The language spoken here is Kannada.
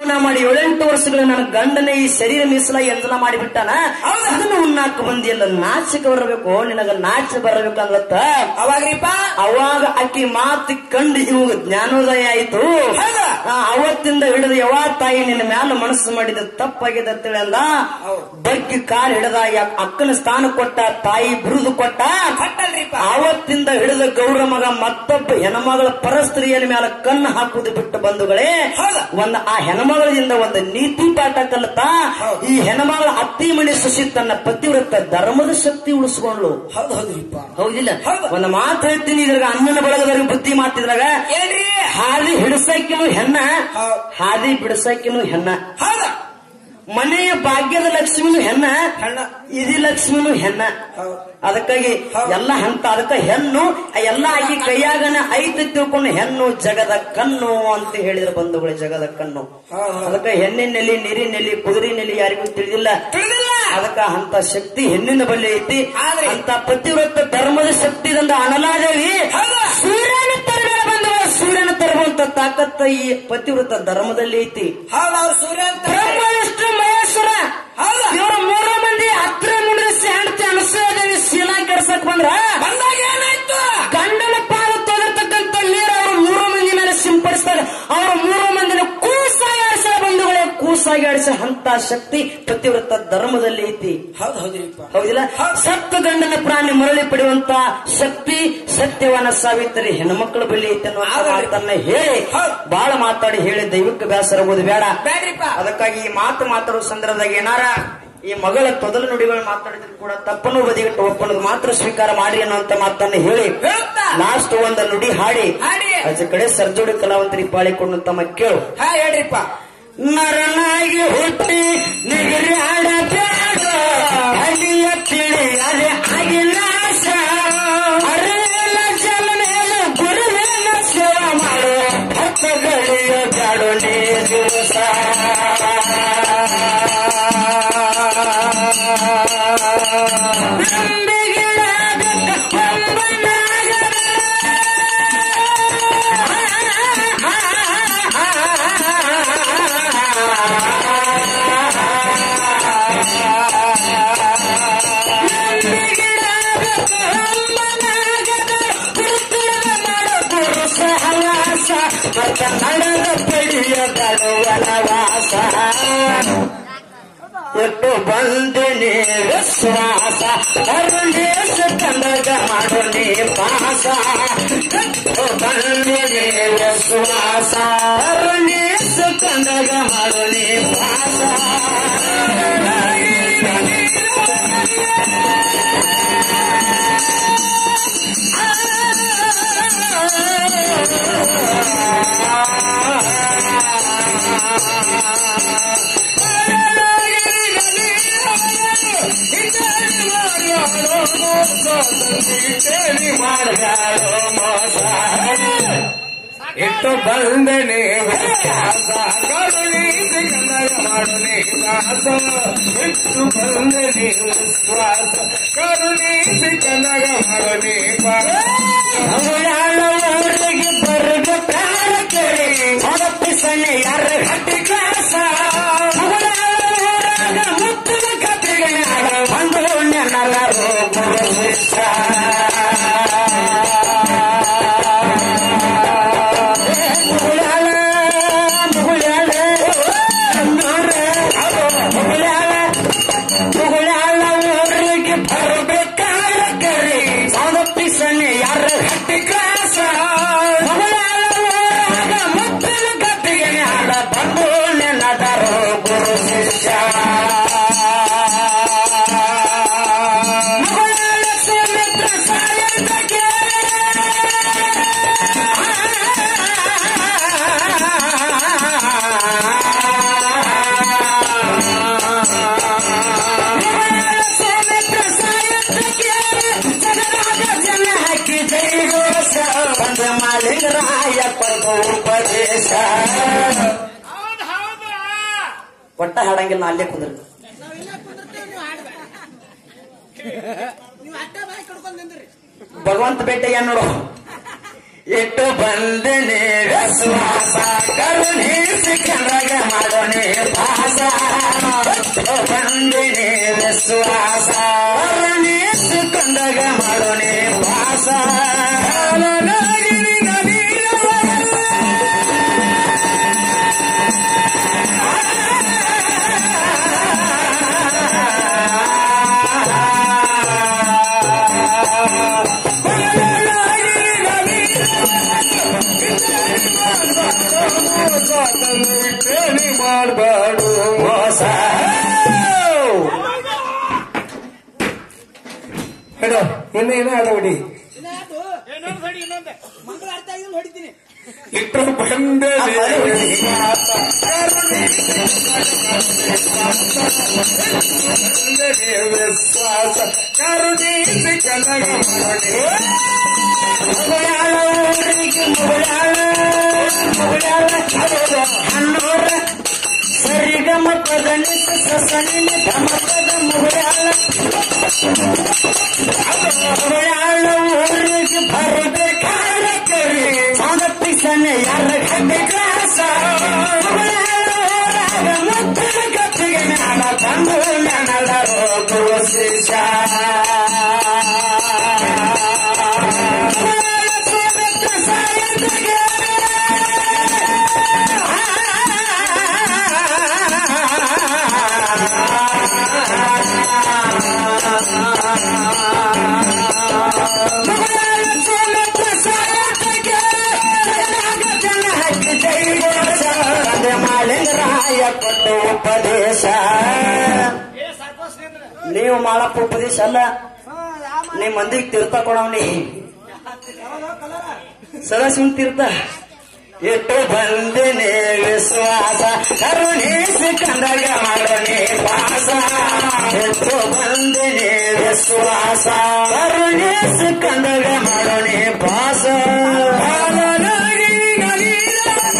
ನಾ ಮಾಡಿ ಏಳೆಂಟು ವರ್ಷಗಳು ನನ್ನ ಗಂಡನೇ ಈ ಶರೀರ ಮೀಸಲಾಗಿ ಎಂದಲ ಮಾಡಿಬಿಟ್ಟಾನ ಹೌದಾ? ಅದನ್ನು ಉಣ್ಣಾಕ ಬಂದಿಲ್ಲ ನಾಚಿಕೆ ಬರಬೇಕು ನಿನಗ ನಾಚಿ ಬರಬೇಕಂಗತ್ತ ಅವಾಗ್ರಿಪ್ಪ ಅವಾಗ ಆಕಿ ಮಾತು ಕಂಡು ಇವಾಗ ಜ್ಞಾನೋದಯ ಆಯ್ತು ಹೌದಾ? ಆ, ಅವತ್ತಿಂದ ಹಿಡಿದು ಯಾವ ತಾಯಿ ನಿನ್ನ ಮ್ಯಾಲ ಮನಸ್ಸು ಮಾಡಿದ ತಪ್ಪಾಗಿದೆ ಅಂತೇಳಿ ಅಂದ ಹೌದು. ಬಗ್ಗಿ ಕಾಲ್ ಹಿಡದ ಯಾ- ಅಕ್ಕನ ಸ್ಥಾನ ಕೊಟ್ಟ ತಾಯಿ ಬಿರುದು ಕೊಟ್ಟ ಕೊಟ್ಟಲ್ರಿಪ್ಪ ಆವತ್ತಿಂದ ಹಿಡಿದ ಗೌರ ಮಗ ಮತ್ತೊಬ್ಬ ಹೆಣ್ಮಗಳ ಪರಸ್ತ್ರೀಯನ ಮೇಲೆ ಕಣ್ಣು ಹಾಕುವುದು ಬಿಟ್ಟು ಬಂಧುಗಳೇ ಹೌದು. ಒಂದು ಆ ಹೆಣ್ಮಗಳಿಂದ ಒಂದು ನೀತಿ ಪಾಠ ಕಲಿತಾ ಹೌದು. ಈ ಹೆಣ್ಮಗಳ ಅತ್ತಿ ಮಣಿ ಸುಶಿ ತನ್ನ ಪತಿವ್ರತ ಧರ್ಮದ ಶಕ್ತಿ ಉಳಿಸ್ಕೊಂಡ್ಲು ಹೌದು ಹೌದ್ರಿಪ್ಪ ಹೌದಿಲ್ಲ ಹೌದು. ಒಂದು ಮಾತು ಹೇಳ್ತೀನಿ ಇದ್ರಾಗ ಅಣ್ಣನ ಬಳಗದವ್ರಿಗೆ ಬುದ್ಧಿ ಮಾತಿದ್ರಾಗ ಏನ್ರಿ ಹಾದಿ ಹಿಡಿಸಕ್ಕಿನೂ ಹೆಣ್ಣ ಹೌದು. ಹಾದಿ ಬಿಡಿಸಕ್ಕಿನೂ ಹೆಣ್ಣ ಹೌದಾ ಮನೆಯ ಭಾಗ್ಯದ ಲಕ್ಷ್ಮಿನೂ ಹೆಣ್ಣ ಹೆಣ್ಣ. ಇದಿ ಲಕ್ಷ್ಮಿನೂ ಹೆಣ್ಣ ಹೌದು. ಅದಕ್ಕಾಗಿ ಹೌದು. ಎಲ್ಲ ಹಂತ ಅದಕ್ಕ ಹೆಣ್ಣು ಆ ಎಲ್ಲ ಆಗಿ ಕೈಯಾಗನ ಐತಿ ತಿಳ್ಕೊಂಡು ಹೆಣ್ಣು ಜಗದ ಕಣ್ಣು ಅಂತ ಹೇಳಿದ್ರು ಬಂಧುಗಳು ಜಗದ ಕಣ್ಣು ಹೌದು. ಅದಕ್ಕ ಹೆಣ್ಣಿನಲ್ಲಿ ನೀರಿನಲ್ಲಿ ಕುದುರಿನಲ್ಲಿ ಯಾರಿಗೂ ತಿಳಿದಿಲ್ಲ ತಿಳಿದಿಲ್ಲ ಅದಕ್ಕ ಅಂತ ಶಕ್ತಿ ಹೆಣ್ಣಿನ ಬಳಿ ಐತಿ ಆದ್ರೆ- ಅಂತ ಪತಿವ್ರತ ಧರ್ಮದ ಶಕ್ತಿದಿಂದ ಅನಲಾದೇವಿ ಹೌದು. ಸೂರ್ಯನ ತರಬೇಡ ಬಂದವ ಸೂರ್ಯನ ತರುವಂತ ತಾಕತ್ತ ಈ ಪತಿವ್ರತ ಧರ್ಮದಲ್ಲಿ ಐತಿ ಹೌದು ಅವ್ರು ಸೂರ್ಯ ಅಂತ ಬ್ರಹ್ಮ ವಿಷ್ಣು ಮಹೇಶ್ವರ ಹೌದಾ? ಇವರು ಮೂರು ಮಂದಿ ಹತ್ರ ಮುಂಡಿಸಿ ಹೆಂಡತಿ ಅನಸೂಯದೇವಿ ಶೀಲಾ ಕೆಡ್ಸಕ್ ಬಂದ್ರ ಬಂದಾಗ ಏನಾಯ್ತು ಗಂಡನ ಪಾಲು ತೊದರ್ತಕ್ಕಂಥ ನೀರು ಅವರು ಮೂರು ಮಂದಿ ಮೇಲೆ ಸಿಂಪಡಿಸ್ತಾರೆ ಅವರು ಮೂರು ಮಂದಿನ ಕೂಸಾಗಿ ಆಡಿಸ ಬಂಧುಗಳೇ ಕೂಸಾಗಿ ಆಡಿಸ ಅಂತ ಶಕ್ತಿ ಪತಿವ್ರತ ಧರ್ಮದಲ್ಲಿ ಐತಿ ಹೌದು ಹೌದ್ರಿಪ್ಪ ಹೌದಿಲ್ಲ ಹೌದು. ಸತ್ತು ಗಂಡನ ಪ್ರಾಣಿ ಮರಳಿ ಪಡೆಯುವಂತ ಶಕ್ತಿ ಸತ್ಯವನ ಸಾವಿತ್ರಿ ಹೆಣ್ಮಕ್ಳ ಬಳಿ ಐತೆ ಅನ್ನೋ ಹೌದು. ಮಾತನ್ನ ಹೇಳಿ ಹೌದು. ಬಹಳ ಮಾತಾಡಿ ಹೇಳಿ ದೈವಕ್ಕೆ ಬೇಸರ ಆಗೋದು ಬೇಡ ಬೇಡ್ರಿಪ್ಪ ಅದಕ್ಕಾಗಿ ಈ ಮಾತು ಮಾತಾಡೋ ಸಂದರ್ಭದಾಗ ಏನಾರ ಈ ಮಗಳ ತೊದಲು ನುಡಿಗಳು ಮಾತಾಡಿದ್ರು ಕೂಡ ತಪ್ಪನ್ನು ಬದಿಗಿಟ್ಟು ಒಪ್ಪನದು ಮಾತ್ರ ಸ್ವೀಕಾರ ಮಾಡಿ ಅನ್ನುವಂತ ಮಾತನ್ನ ಹೇಳಿ ಹೇಳ್ತಾ ಲಾಸ್ಟ್ ಒಂದು ನುಡಿ ಹಾಡಿ ಹಾಡಿ. ಆಚೆ ಕಡೆ ಸರ್ಜೋಡಿ ಕಲಾವಂತರಿಗೆ ಪಾಳಿಕೊಂಡು ತಮ್ಮ ಕೇಳು ಹಾ ಹೇಳ್ರಿಪ್ಪ ನರನಾಗಿ ಹುಟ್ಟಿ ನಿಗರ್ಯಾಡ ಬ್ಯಾಡ ಹಳ್ಳಿಯ ತಿಳಿಯದೆ ಆಗಿನಾಶ ಅರಿವಿನ ಜನ್ಮೇಲೆ ಗುರುವಿನ ಸೇವಾ ಮಾಡು ಭಕ್ತಗಳಿಯ ಬ್ಯಾಡು ನೀ ದಿವಸ ನಂಬಿಗಿಡಾದ ಕನ್ನಡದ ಪಡಿಯ ವನವಾಸ ಎಟ್ಟು ಬಂದಿನಿ ವಿಶ್ವಾಸ ಅರುಳೇಶ ಕನ್ನಡ ಮಾಡು ನೀ ಪಾಸ ಎಟ್ಟು ಬಂದಿನಿ ವಿಶ್ವಾಸ ಅರುಳೇಶ ಕನ್ನಡ ಮಾಡು ನೀ ಪಾಸ ಇಟ್ಟು ಬಂದನೆ ವ್ಯಾಸ ಕರುಣಿಸಿ ಕನ್ನಡ ಮಾಡನೆ ದಾಸ ಇಟ್ಟು ಬಂದನೆ ವಿಶ್ವಾಸ ಕರುಣಿಸಿ ಕನ್ನಡ ಮಾಡನೆ ಅವಳ ಊರಿಗೆ ಬರ್ಬೇಕಾದ ಕೇಳಿ ಹೊರಪಿಸನೆ ಯಾರ ಹಟ್ಟಿ ಕ್ಲಾಸ ಅವಳ ಊರಾಗ ಮುತ್ತಿನ ಕತ್ತಿಗೆ ನಾಡ ಬಂದು ನೆನರರು ಗುರು ಶಿಷ್ಯ ಮುಗುಳಾಳ ಮುಗುಳಾಳ ಕಣ್ಣಾರ ಮುಗುಳಾಳ ಮುಗುಳಾಳ ಊರಿಗೆ ಬರ್ಬೇಕಾದ ಕರಿ ಸೌದಪ್ಪಿಸನೆ ಯಾರ ಹಟ್ಟಿ ಕ್ಲಾಸ ಮುಗುಳಾಳ ಊರಾಗ ಮುತ್ತಿನ ಕತ್ತಿಗೆ ನಾಡ ಬಂದು ನೆನದರು ಗುರು ಶಿಷ್ಯ ಮುಗುಳಾಳ ಸುಮಿತ್ರ ಸಾಯಂತ ಮಾಲಿಂಗರಾಯ ಉಪದೇಶ ಒಟ್ಟ ಹಾಡಂಗಿಲ್ಲ ನಾ ಅಲ್ಲೇ ಕುಂದ್ರಿ ಭಗವಂತ ಭೇಟಿ ಏನ್ ನೋಡು ಇಟ್ಟು ಬಂದನೆ ವಿಶ್ವಾಸ ಕರುಣಿಸಿ ಕನಗ ಮಾಡೋನೆ ಪಾಸ ಇಟ್ಟು ಬಂದನೆ ವಿಶ್ವಾಸ ಕರುಣಿಸಿ ಕಂದಗ ಮಾಡೋನೆ ಪಾಸ ಕಾಲನಾಗಿನಿ ನಲಿರವ ಮಾಡಬಾರ್ದು ಮೋಸ ಹೇಳು ಇನ್ನ ಏನ ಅದ ಹೊಡಿ ಇನ್ನೊಂದು ಹೊಡಿ ಇನ್ನೊಂದು ಮಂಗಳ ಅರ್ಥ ಆಗಿಲ್ಲ ಹೊಡಿತೀನಿ ಇಟ್ಟು ಬಂದೆ ವಿಶ್ವಾಸ ಕರುಣೀಸಿ ಕನಗ ಮಾಡಿ ಮುಗುಳಾಳ ಊರಿಗೆ ಮುಗುಳಾಳ ಮುಗುಳಾಳ ಚಲೋ ಹನ್ನೂರ ಸರಿಗಮ ಪದ ನಿತ್ತ ಸಸನಿನ ಧಮ ಪದ ಮುಗುಳಾಳ ಮುಗುಳಾಳ ಊರಿಗೆ ಬರಬೇಕಾದ ಕರಿ ಸಾಗಪಿಸನೆ ಯಾರ ಗಡ್ಡೆ ಕ್ಲಾಸ ಮುಗುಳಾಳ ಊರಾಗ ಮುತ್ತಿನ ಕತ್ತಿಗೆ ಮ್ಯಾಲ ತಂದು ನನಲರೋ ಕುರುಶಿಷ ಮಾಲಿಂಗರಾಯ ಕೊಟ್ಟು ಉಪದೇಶ ಏ ಸಾಕೋಸ್ ನಿಂದ್ರ ನೀವು ಮಾಡಪ್ಪ ಉಪದೇಶ ಅಲ್ಲ ಹಾ ಯಾವ ನಿಮ್ ಮಂದಿಗೆ ತೀರ್ಥ ಕೊಡವ್ನಿ ಯಾವಾಗ ಕಲರ ಸದಾಶಿವ ತೀರ್ಥ ಇಟ್ಟು ಬಂದಿನಿ ವಿಶ್ವಾಸ ಕರುಣಿಸಿ ಕಂದಗ ಮಾಡೋನಿ ಪಾಸ ಇಟ್ಟು ಬಂದಿನಿ ವಿಶ್ವಾಸ ಕರುಣಿಸಿ ಕಂದಗ ಮಾಡೋನಿ ಪಾಸ ಕಾಲನಾಗಿನಿ ನಲಿರವ